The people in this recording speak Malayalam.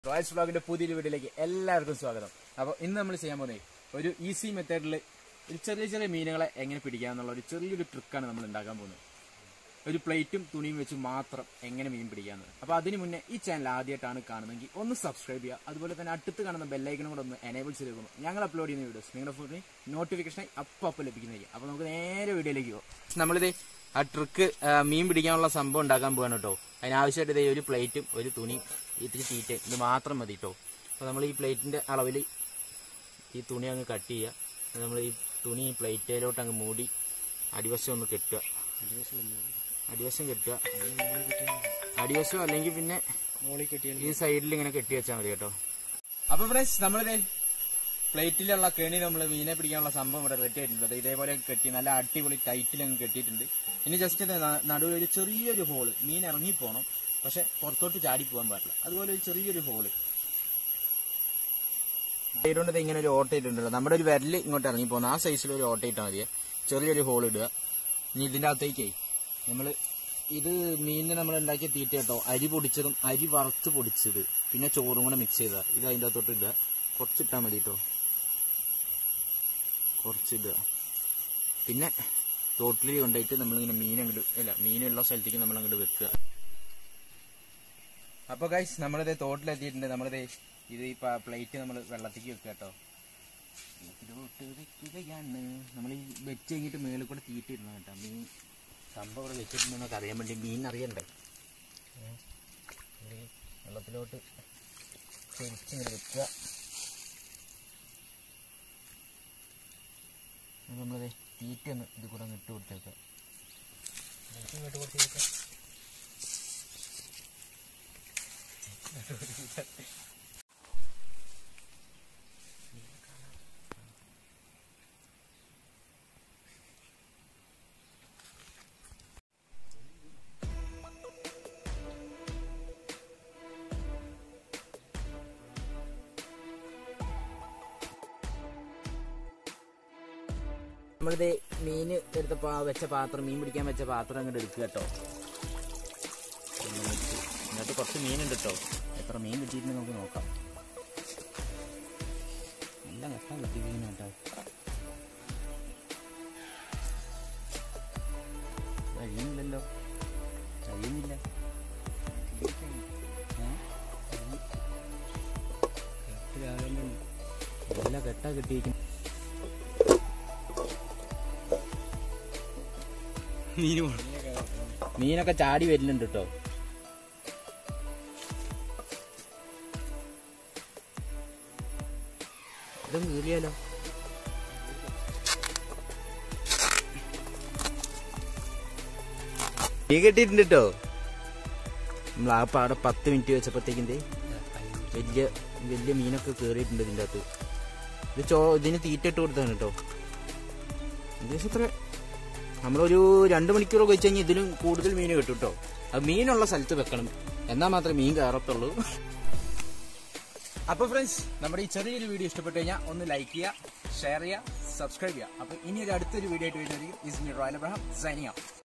റോയൽസ് വ്ളോഗിന്റെ പുതിയൊരു വീഡിയോയിലേക്ക് എല്ലാവർക്കും സ്വാഗതം അപ്പോൾ ഇന്ന് നമ്മൾ ചെയ്യാൻ പോകുന്നത് ഒരു ഈസി മെത്തേഡിൽ ഒരു ചെറിയ ചെറിയ മീനുകളെ എങ്ങനെ പിടിക്കാന്നുള്ള ഒരു ചെറിയൊരു ട്രിക്കാണ് നമ്മൾ ഉണ്ടാക്കാൻ പോകുന്നത് ഒരു പ്ലേറ്റും തുണിയും വെച്ച് മാത്രം എങ്ങനെ മീൻ പിടിക്കാന്ന് അപ്പോൾ അതിന് മുന്നേ ഈ ചാനൽ ആദ്യമായിട്ടാണ് കാണുന്നതെങ്കിൽ ഒന്ന് സബ്സ്ക്രൈബ് ചെയ്യുക അതുപോലെ തന്നെ അടുത്ത് കാണുന്ന ബെല്ലൈക്കനും കൂടെ ഒന്ന് എനേബിൾ ചെയ്ത് വെക്കുന്നു ഞങ്ങൾ അപ്ലോഡ് ചെയ്യുന്ന വീഡിയോസ് നിങ്ങളുടെ ഫോണിൽ നോട്ടിഫിക്കേഷൻ അപ്പം അപ്പം ലഭിക്കുന്നതായിരിക്കും അപ്പോൾ നമുക്ക് നേരെ വീഡിയോയിലേക്ക് പോകും നമ്മളിത് ആ ട്രിക്ക് മീൻ പിടിക്കാനുള്ള സംഭവം ഉണ്ടാക്കാൻ പോവാണ് കേട്ടോ അതിനാവശ്യമായിട്ട് ഇതേ ഒരു പ്ലേറ്റും ഒരു തുണിയും ഇത്തിരി തീറ്റ ഇത് മാത്രം മതി കേട്ടോ അപ്പോൾ നമ്മൾ ഈ പ്ലേറ്റിന്റെ അളവിൽ ഈ തുണി അങ്ങ് കട്ട് ചെയ്യുക നമ്മൾ ഈ തുണി ഈ പ്ലേറ്റിലോട്ട് അങ്ങ് മൂടി അടിവശം ഒന്ന് കെട്ടുക അടിവശം കെട്ടുക അടിവശം അല്ലെങ്കിൽ പിന്നെ ഈ സൈഡിൽ ഇങ്ങനെ കെട്ടി വെച്ചാൽ മതി കേട്ടോ അപ്പൊ ഫ്രണ്ട്സ് നമ്മളിത് പ്ലേറ്റിലുള്ള കെണി നമ്മൾ മീനെ പിടിക്കാനുള്ള സംഭവം ഇവിടെ റെഡി ആയിട്ടുണ്ട് അത് ഇതേപോലെ കെട്ടി നല്ല അടിപൊളി ടൈറ്റിൽ അങ്ങ് കെട്ടിയിട്ടുണ്ട് ഇനി ജസ്റ്റ് ഇത് ന- നടുവിൽ ഒരു ചെറിയൊരു ഹോള് മീൻ ഇറങ്ങി പോകണം പക്ഷെ പുറത്തോട്ട് ചാടി പോകാൻ പാടില്ല അതുപോലെ ഒരു ചെറിയൊരു ഹോള് ഇതുകൊണ്ട് ഇങ്ങനെ ഒരു ഓട്ട ഇട്ടുണ്ടല്ലോ നമ്മുടെ ഒരു വിരല് ഇങ്ങോട്ട് ഇറങ്ങി പോകുന്ന ആ സൈസിൽ ഒരു ഓട്ട ഇട്ടാൽ മതിയെ ചെറിയൊരു ഹോൾ ഇടുക ഇനി ഇതിന്റെ അകത്തേക്കേ നമ്മള് ഇത് മീനിന് നമ്മൾ ഉണ്ടാക്കിയ തീറ്റ കേട്ടോ അരി പൊടിച്ചതും അരി വറുത്ത് പൊടിച്ചത് പിന്നെ ചോറും കൂടെ മിക്സ് ചെയ്ത ഇത് അതിന്റെ അകത്തോട്ട് ഇടുക കുറച്ചിട്ടാൽ മതി കേട്ടോ കുറച്ചിടുക പിന്നെ തോട്ടിൽ കൊണ്ടുപോയിട്ട് നമ്മളിങ്ങനെ മീൻ അങ്ങോട്ട് അല്ല മീനുള്ള സ്ഥലത്തേക്ക് നമ്മൾ അങ്ങോട്ട് വെക്കുക അപ്പൊ ഗൈസ് നമ്മളിത് തോട്ടിലെത്തിയിട്ടുണ്ട് നമ്മളിത് ഇത് ഈ പ്ലേറ്റ് നമ്മൾ വെള്ളത്തേക്ക് വെക്കുക കേട്ടോ ഇതിലോട്ട് വെക്കുകയാണ് നമ്മൾ ഈ വെച്ച് കഴിഞ്ഞിട്ട് മേളിൽ കൂടെ തീറ്റിടണം കേട്ടോ മീൻ സംഭവം ഇവിടെ വെച്ചിട്ടുണ്ടെന്നൊക്കെ അറിയാൻ വേണ്ടി മീൻ അറിയണ്ടേ ഏ? ഇത് വെള്ളത്തിലോട്ട് തിരിച്ചിങ്ങനെ വെക്കുക നമ്മളത് തീറ്റ ഒന്ന് ഇത് കൂടെ അങ്ങ് ഇട്ട് കൊടുത്തേക്കാം ഇങ്ങോട്ട് കൊടുത്തേക്കാം നമ്മളിത് മീൻ എടുത്ത പാ- വെച്ച പാത്രം മീൻ പിടിക്കാൻ വെച്ച പാത്രം അങ്ങോട്ട് എടുക്കുക കേട്ടോ എന്നിട്ട് കുറച്ച് മീനുണ്ട് കേട്ടോ എത്ര മീൻ കിട്ടിയിട്ട് നമുക്ക് നോക്കാം നല്ല കഷ്ടം കിട്ടി മീൻ കേട്ടോ കഴിയുന്നില്ലല്ലോ കഴിയുന്നില്ല നല്ല കെട്ടാ കിട്ടിയിരിക്കും മീനൊക്കെ ചാടി വരുന്നുണ്ട് കേട്ടോ ഇതും കീറിയാലോ മീൻ കെട്ടിയിട്ടുണ്ട് കേട്ടോ നമ്മൾ ആ പാടെ പത്ത് മിനിറ്റ് വെച്ചപ്പോഴത്തേക്കും ദേ വലിയ വലിയ മീനൊക്കെ കയറിയിട്ടുണ്ട് ഇതിൻ്റെ അകത്ത് ഇത് ചോ ഇതിന് തീറ്റ ഇട്ട് കൊടുത്താണ് കേട്ടോ ഏകദേശം ഇത്ര നമ്മളൊരു രണ്ട് മണിക്കൂറൊക്കെ വെച്ച് കഴിഞ്ഞാൽ ഇതിലും കൂടുതൽ മീൻ കിട്ടും കേട്ടോ അത് മീനുള്ള സ്ഥലത്ത് വെക്കണം എന്നാൽ മാത്രമേ മീൻ കയറത്തുള്ളൂ അപ്പൊ ഫ്രണ്ട്സ് നമ്മുടെ ഈ ചെറിയൊരു വീഡിയോ ഇഷ്ടപ്പെട്ടു കഴിഞ്ഞാൽ ഒന്ന് ലൈക്ക് ചെയ്യുക ഷെയർ ചെയ്യുക സബ്സ്ക്രൈബ് ചെയ്യുക അപ്പൊ ഇനി ഒരു അടുത്തൊരു വീഡിയോ ആയിട്ട് വരുന്നതായിരിക്കും is me Royal Abraham signing